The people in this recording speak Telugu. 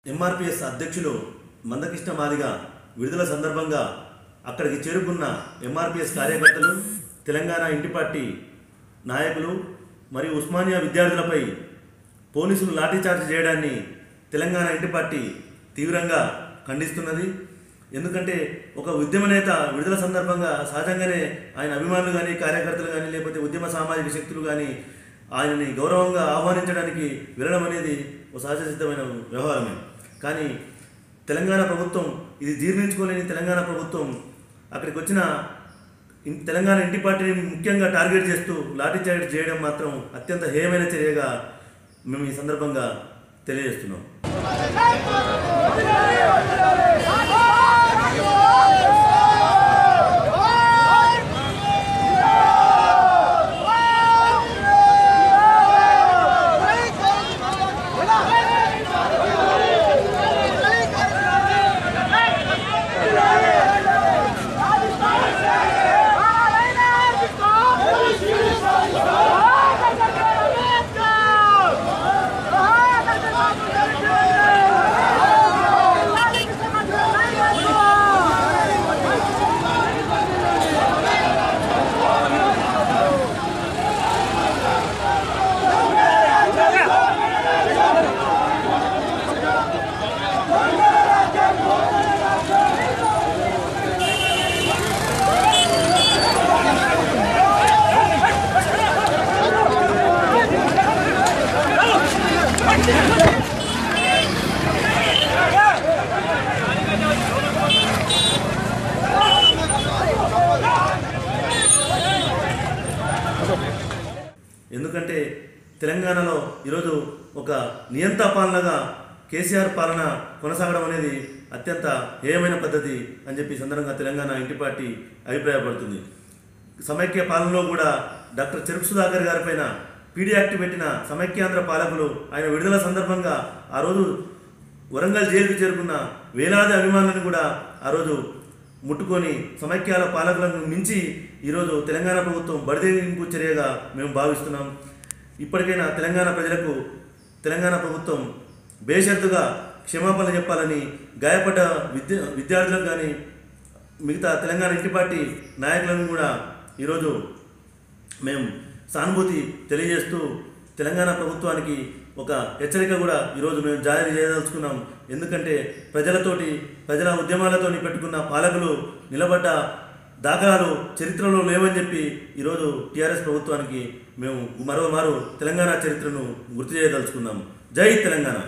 ఎంఆర్పిఎస్ అధ్యక్షులు మందకృష్ణ మాదిగ విడుదల సందర్భంగా అక్కడికి చేరుకున్న ఎంఆర్పిఎస్ కార్యకర్తలు తెలంగాణ ఇంటి పార్టీ నాయకులు మరియు ఉస్మానియా విద్యార్థులపై పోలీసులు లాఠీచార్జ్ చేయడాన్ని తెలంగాణ ఇంటి పార్టీ తీవ్రంగా ఖండిస్తున్నది ఎందుకంటే ఒక ఉద్యమ నేత విడుదల సందర్భంగా సహజంగానే ఆయన అభిమానులు కానీ కార్యకర్తలు కానీ లేకపోతే ఉద్యమ సామాజిక శక్తులు కానీ ఆయనని గౌరవంగా ఆహ్వానించడానికి వెళ్ళడం అనేది ఒక సహజ సిద్ధమైన వ్యవహారమే కానీ తెలంగాణ ప్రభుత్వం ఇది జీర్ణించుకోలేని తెలంగాణ ప్రభుత్వం అక్కడికి వచ్చిన ఇన్- తెలంగాణ ఇంటి పార్టీని ముఖ్యంగా టార్గెట్ చేస్తూ లాఠీ చార్జ్ చేయడం మాత్రం అత్యంత హేయమైన చర్యగా మేము ఈ సందర్భంగా తెలియజేస్తున్నాం ఎందుకంటే తెలంగాణలో ఈరోజు ఒక నియంత పాలనగా కేసీఆర్ పాలన కొనసాగడం అనేది అత్యంత హేయమైన పద్ధతి అని చెప్పి ఈ సందర్భంగా తెలంగాణ ఇంటి పార్టీ అభిప్రాయపడుతుంది సమైక్య పాలనలో కూడా డాక్టర్ చెరుకు సుధాకర్ గారి పైన పీడీ యాక్ట్ పెట్టిన సమైక్యాంధ్ర పాలకులు ఆయన విడుదల సందర్భంగా ఆ రోజు వరంగల్ జైలుకు చేరుకున్న వేలాది అభిమానులను కూడా ఆ రోజు ముట్టుకొని సమైక్యాల పాలకులను మించి ఈరోజు తెలంగాణ ప్రభుత్వం బడిదేగింపు చర్యగా మేము భావిస్తున్నాం ఇప్పటికైనా తెలంగాణ ప్రజలకు తెలంగాణ ప్రభుత్వం బేషరతుగా క్షమాపణ చెప్పాలని గాయపడ్డ విద్య విద్యార్థులకు కానీ మిగతా తెలంగాణ ఇంటి పార్టీ నాయకులను కూడా ఈరోజు మేము సానుభూతి తెలియజేస్తూ తెలంగాణ ప్రభుత్వానికి ఒక హెచ్చరిక కూడా ఈరోజు మేము జారీ చేయదలుచుకున్నాం ఎందుకంటే ప్రజలతోటి ప్రజల ఉద్యమాలతోని పెట్టుకున్న పాలకులు నిలబడ్డ దాఖలాలు చరిత్రలో లేవని చెప్పి ఈరోజు టీఆర్ఎస్ ప్రభుత్వానికి మేము మరోమారు తెలంగాణ చరిత్రను గుర్తు చేయదలుచుకున్నాం జై తెలంగాణ